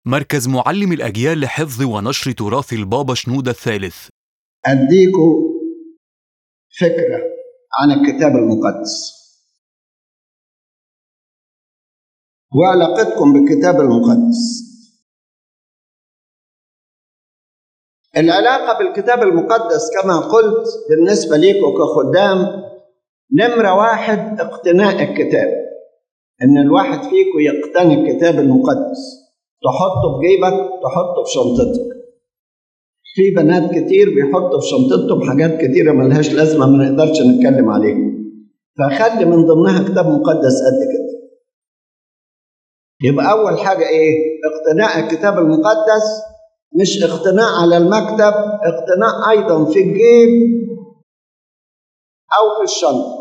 مركز معلم الأجيال لحفظ ونشر تراث البابا شنودة الثالث أديكوا فكرة عن الكتاب المقدس وعلاقتكم بالكتاب المقدس العلاقة بالكتاب المقدس كما قلت بالنسبة ليكم كخدام نمرة واحد اقتناء الكتاب إن الواحد فيكم يقتني الكتاب المقدس تحطه في جيبك تحطه في شنطتك في بنات كتير بيحطوا في شنطتهم حاجات كتيرة ملهاش لازمة ما نقدرش نتكلم عليها فخلي من ضمنها كتاب مقدس قد كده يبقى أول حاجة إيه؟ اقتناء الكتاب المقدس مش اقتناء على المكتب اقتناء أيضا في الجيب أو في الشنطة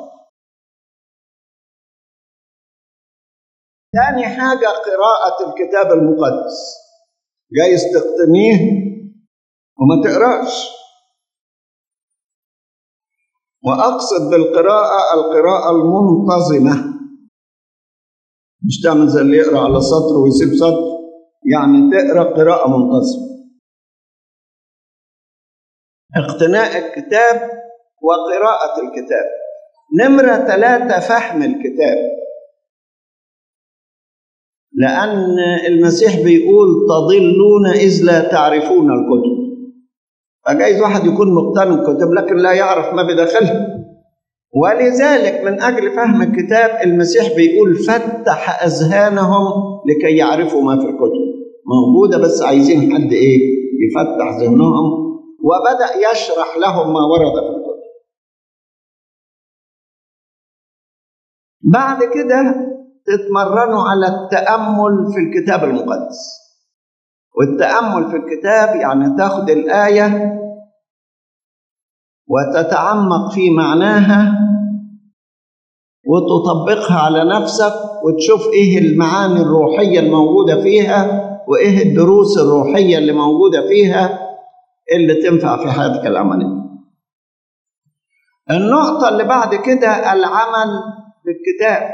تاني حاجة قراءة الكتاب المقدس جايز تقتنيه وما تقراش وأقصد بالقراءة القراءة المنتظمة مش تعمل زي اللي يقرا على سطر ويسيب سطر يعني تقرا قراءة منتظمة اقتناء الكتاب وقراءة الكتاب نمرة ثلاثة فهم الكتاب لأن المسيح بيقول تضلون إذ لا تعرفون الكتب فجايز واحد يكون مقتنع الكتب لكن لا يعرف ما بداخلها ولذلك من أجل فهم الكتاب المسيح بيقول فتح أذهانهم لكي يعرفوا ما في الكتب موجودة بس عايزين حد إيه يفتح ذهنهم وبدأ يشرح لهم ما ورد في الكتب بعد كده تتمرنوا على التأمل في الكتاب المقدس والتأمل في الكتاب يعني تاخد الآية وتتعمق في معناها وتطبقها على نفسك وتشوف ايه المعاني الروحية الموجودة فيها وايه الدروس الروحية اللي موجودة فيها اللي تنفع في حياتك العملية النقطة اللي بعد كده العمل بالكتاب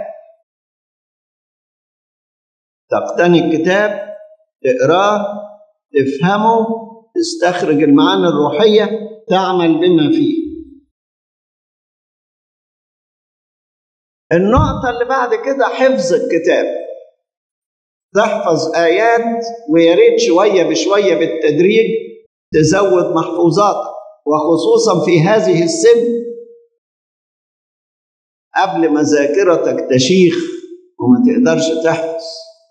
تقتني الكتاب تقراه تفهمه تستخرج المعاني الروحية تعمل بما فيه النقطة اللي بعد كده حفظ الكتاب تحفظ آيات ويا ريت شوية بشوية بالتدريج تزود محفوظاتك وخصوصا في هذه السن قبل ما ذاكرتك تشيخ وما تقدرش تحفظ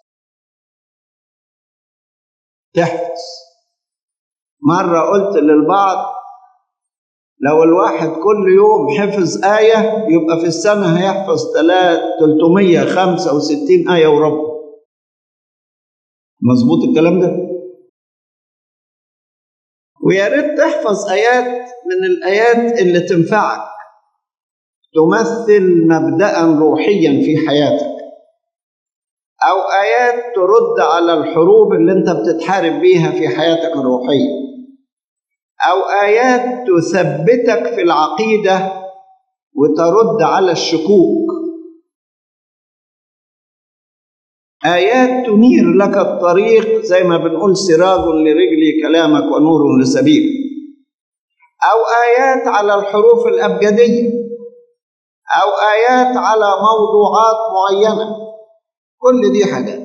تحفظ مرة قلت للبعض لو الواحد كل يوم حفظ آية يبقى في السنة هيحفظ 365 آية وربع مظبوط الكلام ده ويا ريت تحفظ آيات من الآيات اللي تنفعك تمثل مبدأ روحيا في حياتك أو آيات ترد على الحروب اللي أنت بتتحارب بيها في حياتك الروحية أو آيات تثبتك في العقيدة وترد على الشكوك آيات تنير لك الطريق زي ما بنقول سراج لرجلي كلامك ونور لسبيل أو آيات على الحروف الأبجدية أو آيات على موضوعات معينة كل دي حاجات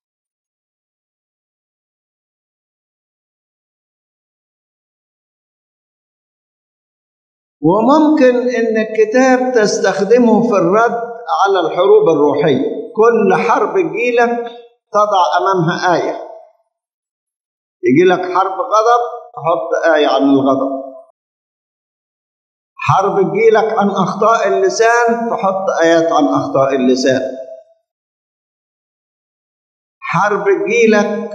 وممكن ان الكتاب تستخدمه في الرد على الحروب الروحيه كل حرب تجيلك تضع امامها ايه يجي لك حرب غضب تحط ايه عن الغضب حرب تجيلك عن اخطاء اللسان تحط ايات عن اخطاء اللسان حرب تجيلك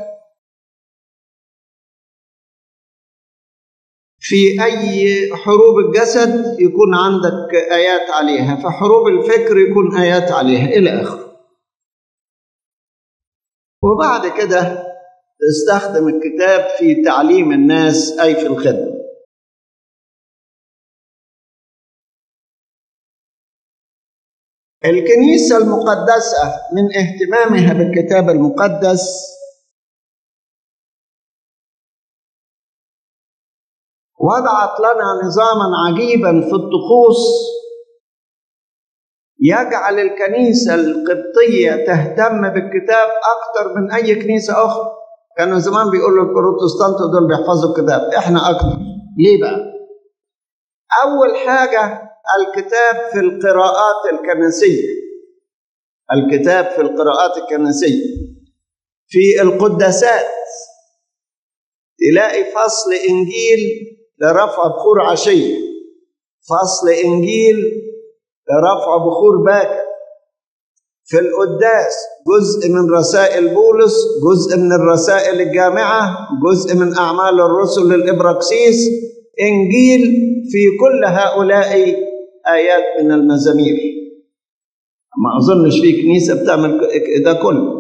في أي حروب الجسد يكون عندك آيات عليها في حروب الفكر يكون آيات عليها إلى آخره وبعد كده تستخدم الكتاب في تعليم الناس أي في الخدمة الكنيسة المقدسة من اهتمامها بالكتاب المقدس وضعت لنا نظاما عجيبا في الطقوس يجعل الكنيسة القبطية تهتم بالكتاب أكثر من أي كنيسة أخرى كانوا زمان بيقولوا البروتستانت دول بيحفظوا الكتاب إحنا أكثر ليه بقى؟ أول حاجة الكتاب في القراءات الكنسية الكتاب في القراءات الكنسية في القداسات تلاقي فصل إنجيل لرفع بخور عشية فصل إنجيل لرفع بخور باكر في القداس جزء من رسائل بولس جزء من الرسائل الجامعة جزء من أعمال الرسل للإبراكسيس إنجيل في كل هؤلاء آيات من المزامير ما أظنش في كنيسة بتعمل ده كله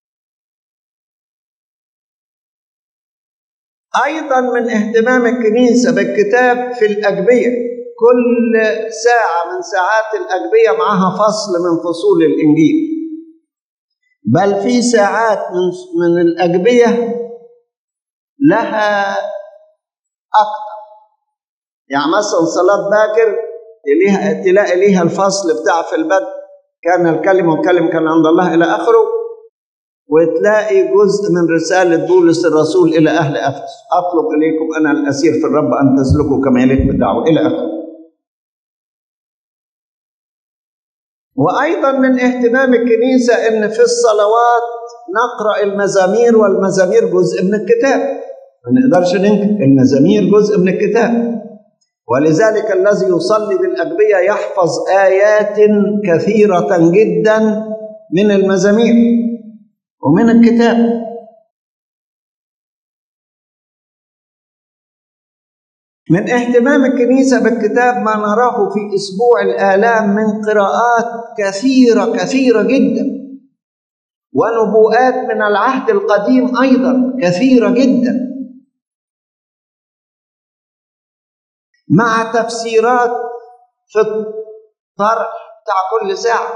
أيضا من اهتمام الكنيسة بالكتاب في الأجبية كل ساعة من ساعات الأجبية معها فصل من فصول الإنجيل بل في ساعات من من الأجبية لها أكثر يعني مثلا صلاة باكر تلاقي تلاقي ليها الفصل بتاع في البدء كان الكلمة والكلم كان عند الله إلى آخره وتلاقي جزء من رسالة بولس الرسول إلى أهل أفسس أطلب إليكم أنا الأسير في الرب أن تسلكوا كما يليق بالدعوة إلى آخره وأيضا من اهتمام الكنيسة أن في الصلوات نقرأ المزامير والمزامير جزء من الكتاب ما نقدرش ننكر المزامير جزء من الكتاب ولذلك الذي يصلي بالأجبية يحفظ آيات كثيرة جدا من المزامير ومن الكتاب من اهتمام الكنيسة بالكتاب ما نراه في أسبوع الآلام من قراءات كثيرة كثيرة جدا ونبوءات من العهد القديم أيضا كثيرة جدا مع تفسيرات في الطرح بتاع كل ساعة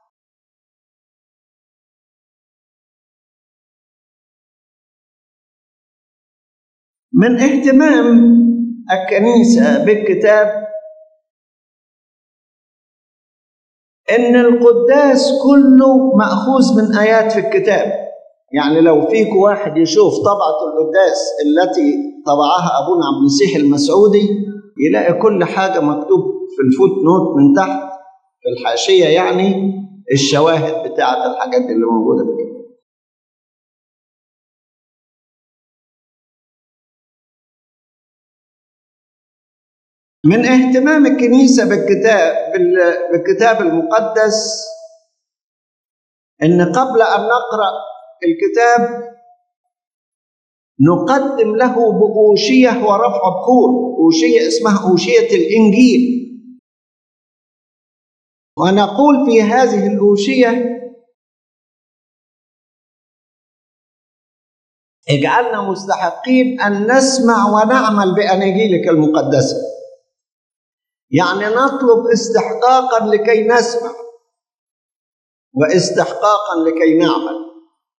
من اهتمام الكنيسة بالكتاب إن القداس كله مأخوذ من آيات في الكتاب يعني لو فيك واحد يشوف طبعة القداس التي طبعها أبونا عبد المسيح المسعودي يلاقي كل حاجة مكتوب في الفوت نوت من تحت في الحاشية يعني الشواهد بتاعة الحاجات اللي موجودة في الكتاب من اهتمام الكنيسة بالكتاب بالكتاب المقدس إن قبل أن نقرأ الكتاب نقدم له بأوشية ورفع بخور أوشية اسمها أوشية الإنجيل ونقول في هذه الأوشية اجعلنا مستحقين أن نسمع ونعمل بأناجيلك المقدسة يعني نطلب استحقاقا لكي نسمع واستحقاقا لكي نعمل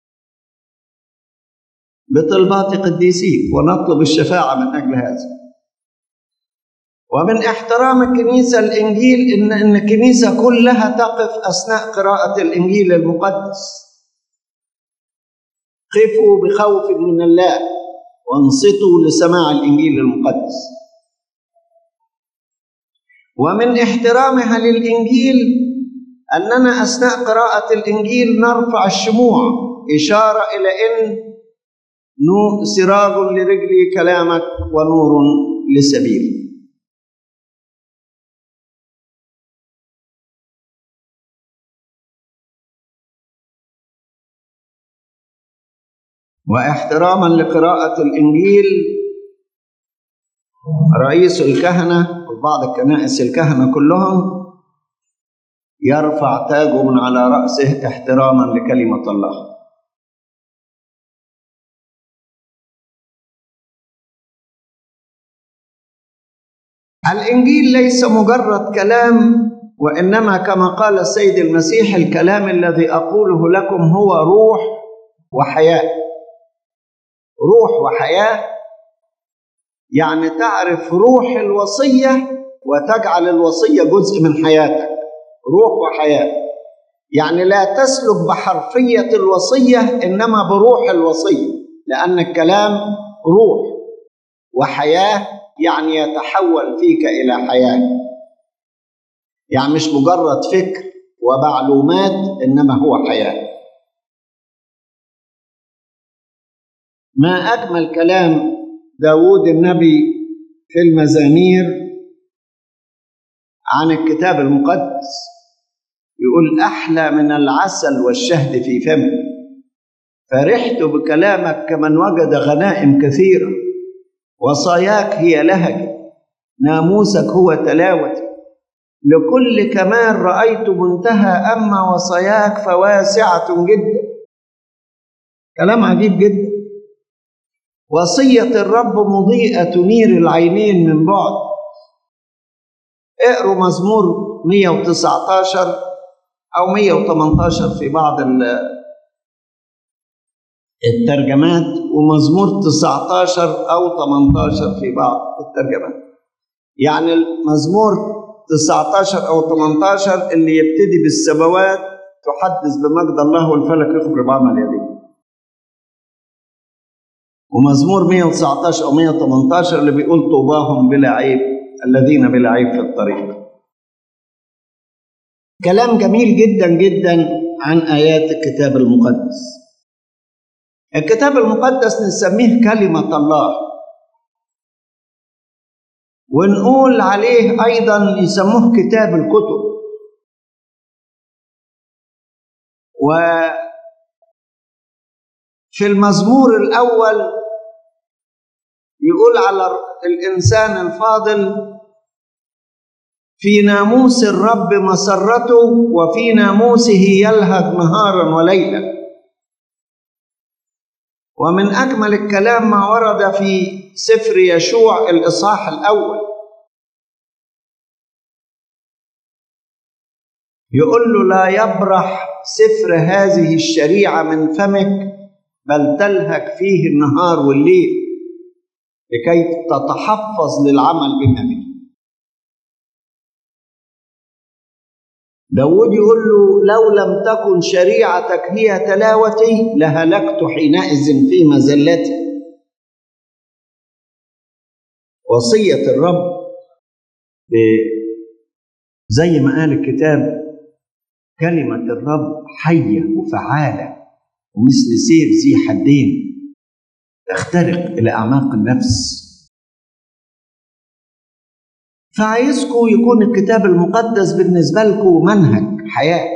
بطلبات قديسيك ونطلب الشفاعة من أجل هذا ومن احترام الكنيسة الإنجيل إن إن الكنيسة كلها تقف أثناء قراءة الإنجيل المقدس قفوا بخوف من الله وانصتوا لسماع الإنجيل المقدس ومن احترامها للإنجيل أننا أثناء قراءة الإنجيل نرفع الشموع إشارة إلى أن سراج لرجلي كلامك ونور لسبيلي واحتراما لقراءة الإنجيل رئيس الكهنة وبعض الكنائس الكهنة كلهم يرفع تاجه من على رأسه احتراما لكلمة الله الإنجيل ليس مجرد كلام وإنما كما قال السيد المسيح الكلام الذي أقوله لكم هو روح وحياة روح وحياة يعني تعرف روح الوصية وتجعل الوصية جزء من حياتك روح وحياة يعني لا تسلك بحرفية الوصية إنما بروح الوصية لأن الكلام روح وحياة يعني يتحول فيك إلى حياة يعني مش مجرد فكر ومعلومات إنما هو حياة ما أجمل كلام داود النبي في المزامير عن الكتاب المقدس يقول أحلى من العسل والشهد في فمي فرحت بكلامك كمن وجد غنائم كثيرة وصاياك هي لهجي ناموسك هو تلاوتي لكل كمال رأيت منتهى أما وصاياك فواسعة جدا كلام عجيب جدا وصية الرب مضيئة تنير العينين من بعد اقروا مزمور 119 أو 118 في بعض الترجمات ومزمور 19 أو 18 في بعض الترجمات يعني المزمور 19 أو 18 اللي يبتدي بالسماوات تحدث بمجد الله والفلك يخبر بعمل يديه ومزمور 119 أو 118 اللي بيقول طوباهم بلا عيب الذين بلا عيب في الطريق كلام جميل جدا جدا عن آيات الكتاب المقدس الكتاب المقدس نسميه كلمة الله ونقول عليه أيضا يسموه كتاب الكتب و في المزمور الأول يقول على الإنسان الفاضل في ناموس الرب مسرته وفي ناموسه يلهج نهارا وليلا ومن أجمل الكلام ما ورد في سفر يشوع الإصحاح الأول يقول له لا يبرح سفر هذه الشريعة من فمك بل تلهك فيه النهار والليل لكي تتحفظ للعمل بما به داود يقول له لو لم تكن شريعتك هي تلاوتي لهلكت حينئذ في مزلتي وصية الرب زي ما قال الكتاب كلمة الرب حية وفعالة ومثل سيف ذي حدين تخترق إلى أعماق النفس فعايزكم يكون الكتاب المقدس بالنسبة لكم منهج حياة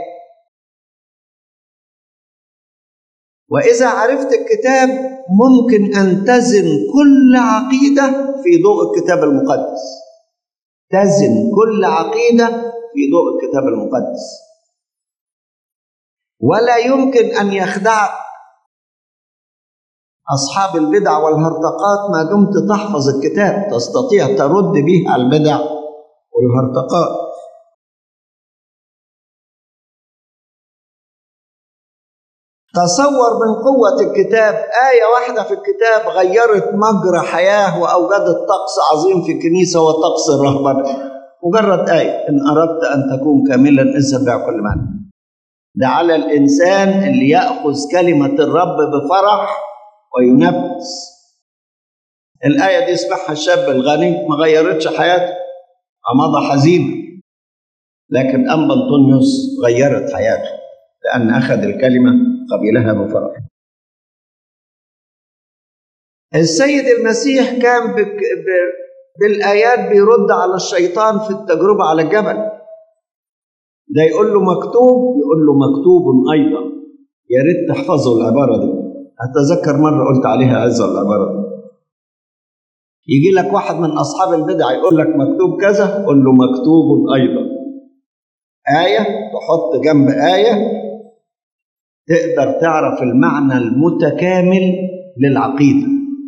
وإذا عرفت الكتاب ممكن أن تزن كل عقيدة في ضوء الكتاب المقدس تزن كل عقيدة في ضوء الكتاب المقدس ولا يمكن أن يخدعك أصحاب البدع والهرطقات ما دمت تحفظ الكتاب تستطيع ترد به على البدع والهرطقات تصور من قوة الكتاب آية واحدة في الكتاب غيرت مجرى حياة وأوجدت طقس عظيم في الكنيسة وطقس الرهبنة مجرد آية إن أردت أن تكون كاملا اذهب بها كل معنى ده على الإنسان اللي يأخذ كلمة الرب بفرح وينفذ الآية دي اسمعها الشاب الغني ما غيرتش حياته مضى حزين لكن أنبا أنطونيوس غيرت حياته لأن أخذ الكلمة قبلها بفرح السيد المسيح كان بك ب... بالآيات بيرد على الشيطان في التجربة على الجبل ده يقول له مكتوب يقول له مكتوب أيضا يا ريت تحفظوا العبارة دي أتذكر مرة قلت عليها هذا العبارة دي يجي لك واحد من أصحاب البدع يقول لك مكتوب كذا قل له مكتوب أيضا آية تحط جنب آية تقدر تعرف المعنى المتكامل للعقيدة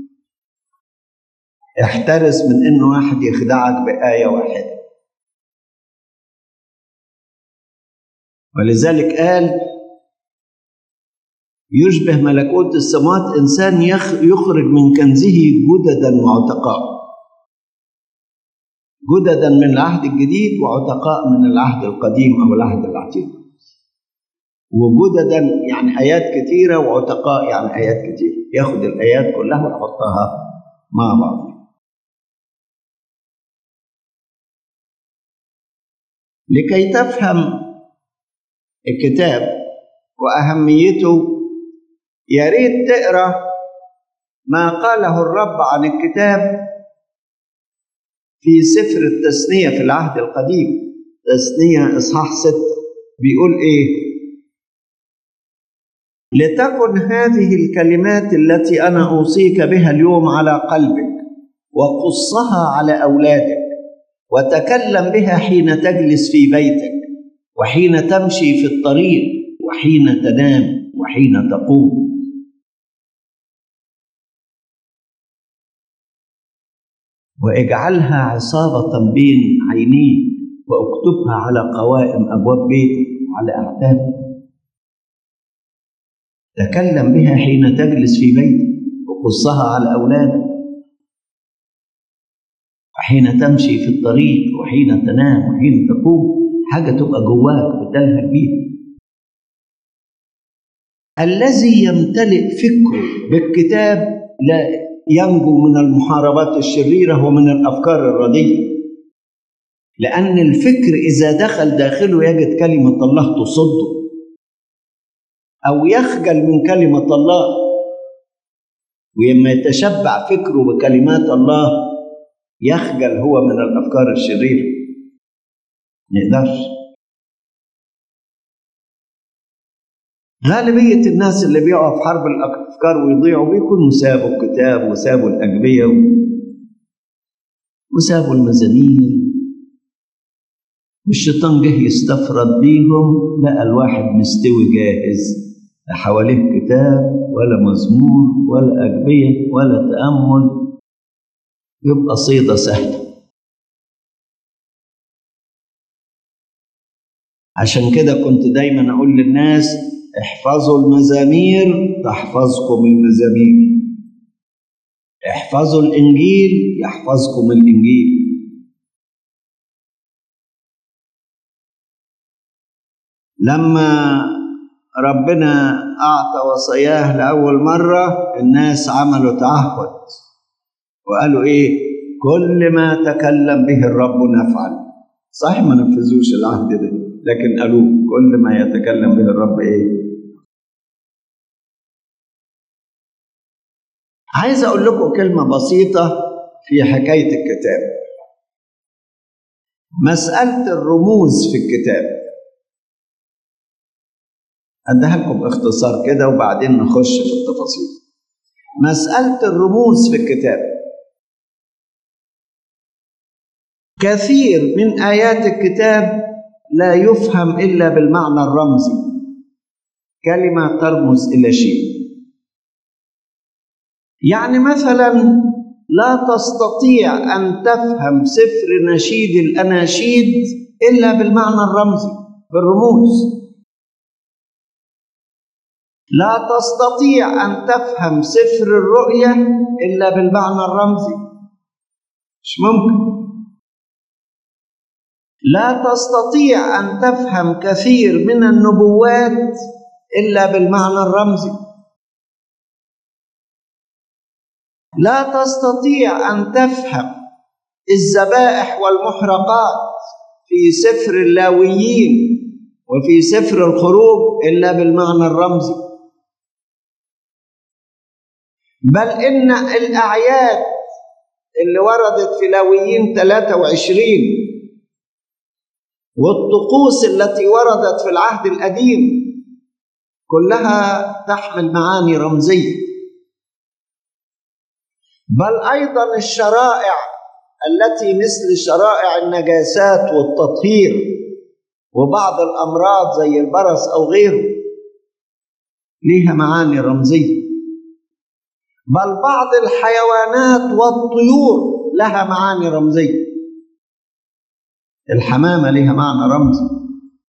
احترس من إن واحد يخدعك بآية واحدة ولذلك قال يشبه ملكوت السماوات إنسان يخرج من كنزه جددا معتقاء جددا من العهد الجديد وعتقاء من العهد القديم أو العهد العتيق وجددا يعني آيات كتيرة وعتقاء يعني آيات كتيرة ياخد الآيات كلها ويحطها مع بعض لكي تفهم الكتاب وأهميته يا ريت تقرأ ما قاله الرب عن الكتاب في سفر التثنية في العهد القديم تثنية إصحاح ستة بيقول إيه لتكن هذه الكلمات التي أنا أوصيك بها اليوم على قلبك وقصها على أولادك وتكلم بها حين تجلس في بيتك وحين تمشي في الطريق وحين تنام وحين تقوم واجعلها عصابة بين عينيك واكتبها على قوائم أبواب بيتك وعلى أعتابك تكلم بها حين تجلس في بيتك وقصها على أولادك وحين تمشي في الطريق وحين تنام وحين تقوم حاجة تبقى جواك بتلهج بيها الذي يمتلئ فكره بالكتاب لا ينجو من المحاربات الشريرة ومن الأفكار الرديئة لأن الفكر إذا دخل داخله يجد كلمة الله تصده أو يخجل من كلمة الله ولما يتشبع فكره بكلمات الله يخجل هو من الأفكار الشريرة نقدرش غالبية الناس اللي بيقعوا في حرب الأفكار ويضيعوا بيكونوا سابوا الكتاب وسابوا الأجبية وسابوا المزامير والشيطان جه يستفرد بيهم لقى الواحد مستوي جاهز لا حواليه كتاب ولا مزمور ولا أجبية ولا تأمل يبقى صيدة سهلة عشان كده كنت دايما أقول للناس احفظوا المزامير تحفظكم المزامير احفظوا الإنجيل يحفظكم الإنجيل لما ربنا أعطى وصاياه لأول مرة الناس عملوا تعهد وقالوا إيه كل ما تكلم به الرب نفعل صحيح ما نفذوش العهد ده لكن قالوا كل ما يتكلم به الرب إيه عايز أقول لكم كلمة بسيطة في حكاية الكتاب مسألة الرموز في الكتاب أديها لكم باختصار كده وبعدين نخش في التفاصيل مسألة الرموز في الكتاب كثير من آيات الكتاب لا يفهم إلا بالمعنى الرمزي كلمة ترمز إلى شيء يعني مثلا لا تستطيع أن تفهم سفر نشيد الأناشيد إلا بالمعنى الرمزي بالرموز لا تستطيع أن تفهم سفر الرؤية إلا بالمعنى الرمزي مش ممكن لا تستطيع أن تفهم كثير من النبوات إلا بالمعنى الرمزي لا تستطيع أن تفهم الذبائح والمحرقات في سفر اللاويين وفي سفر الخروج إلا بالمعنى الرمزي بل إن الأعياد اللي وردت في لاويين 23 والطقوس التي وردت في العهد القديم كلها تحمل معاني رمزيه بل ايضا الشرائع التي مثل شرائع النجاسات والتطهير وبعض الامراض زي البرص او غيره ليها معاني رمزيه بل بعض الحيوانات والطيور لها معاني رمزيه الحمامه لها معنى رمزي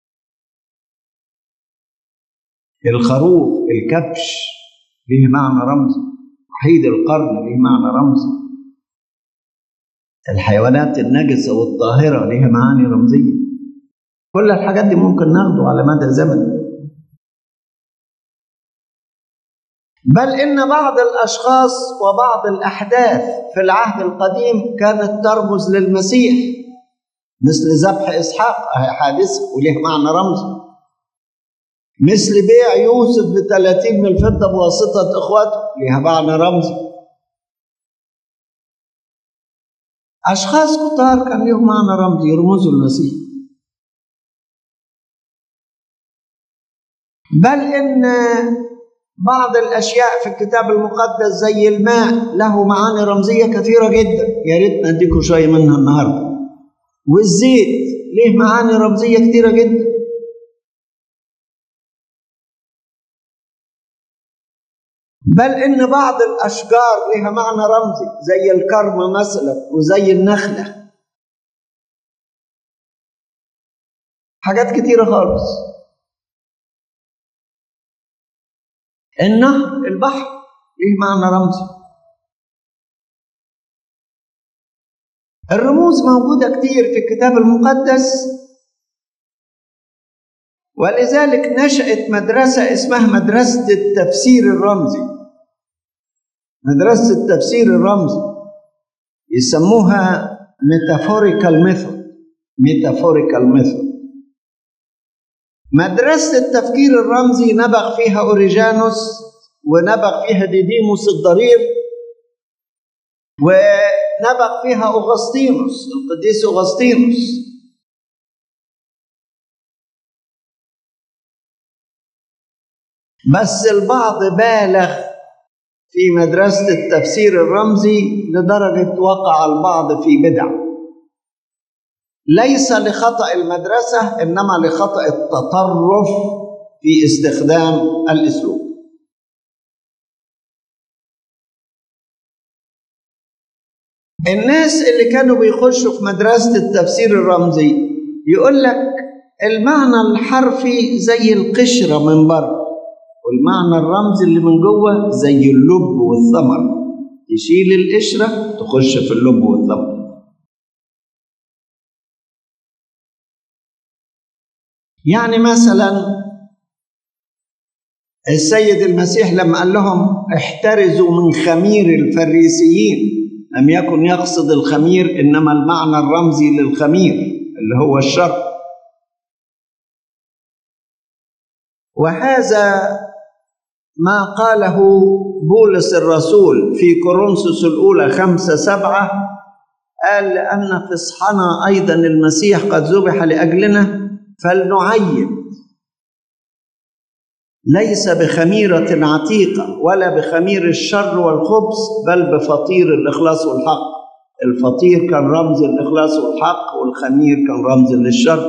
الخروف الكبش له معنى رمزي وحيد القرن له معنى رمزي الحيوانات النجسة والطاهرة ليها معاني رمزية كل الحاجات دي ممكن ناخده على مدى زمن بل إن بعض الأشخاص وبعض الأحداث في العهد القديم كانت ترمز للمسيح مثل ذبح إسحاق حادثة وليه معنى رمزي مثل بيع يوسف بثلاثين من الفضة بواسطة إخواته ليها معنى رمزي أشخاص كتار كان لهم معنى رمزي يرمزوا المسيح بل إن بعض الأشياء في الكتاب المقدس زي الماء له معاني رمزية كثيرة جدا يا ريت نديكم شوية منها النهاردة والزيت ليه معاني رمزية كثيرة جدا بل إن بعض الأشجار لها معنى رمزي زي الكرمة مثلا وزي النخلة حاجات كتيرة خالص النهر البحر ليه معنى رمزي الرموز موجودة كتير في الكتاب المقدس ولذلك نشأت مدرسة اسمها مدرسة التفسير الرمزي مدرسة التفسير الرمزي يسموها metaphorical method metaphorical method مدرسة التفكير الرمزي نبغ فيها أوريجانوس ونبغ فيها ديديموس الضرير ونبغ فيها أغسطينوس القديس أغسطينوس بس البعض بالغ في مدرسة التفسير الرمزي لدرجة وقع البعض في بدع ليس لخطأ المدرسة إنما لخطأ التطرف في استخدام الأسلوب الناس اللي كانوا بيخشوا في مدرسة التفسير الرمزي يقول لك المعنى الحرفي زي القشرة من بره والمعنى الرمزي اللي من جوه زي اللب والثمر تشيل القشرة تخش في اللب والثمر يعني مثلا السيد المسيح لما قال لهم احترزوا من خمير الفريسيين لم يكن يقصد الخمير انما المعنى الرمزي للخمير اللي هو الشر وهذا ما قاله بولس الرسول في كورنثوس الأولى خمسة سبعة قال لأن فصحنا أيضا المسيح قد ذبح لأجلنا فلنعين ليس بخميرة عتيقة ولا بخمير الشر والخبث بل بفطير الإخلاص والحق الفطير كان رمز الإخلاص والحق والخمير كان رمز للشر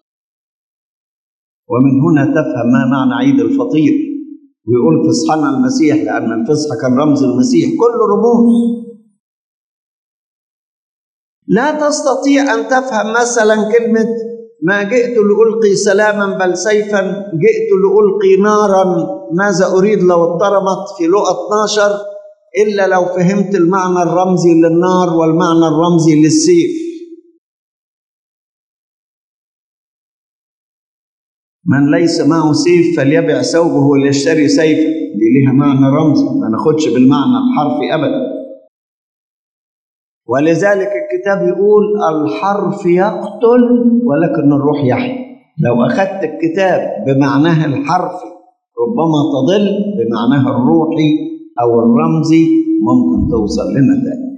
ومن هنا تفهم ما معنى عيد الفطير ويقول فصحنا المسيح لأن الفصح كان رمز المسيح كله رموز لا تستطيع أن تفهم مثلا كلمة ما جئت لألقي سلاما بل سيفا جئت لألقي نارا ماذا أريد لو اضطرمت في لقى 12 إلا لو فهمت المعنى الرمزي للنار والمعنى الرمزي للسيف من ليس معه سيف فليبع ثوبه وليشتري سيفا دي ليها معنى رمزي ما ناخدش بالمعنى الحرفي ابدا ولذلك الكتاب يقول الحرف يقتل ولكن الروح يحيي لو اخذت الكتاب بمعناه الحرفي ربما تضل بمعناه الروحي او الرمزي ممكن توصل لنتائج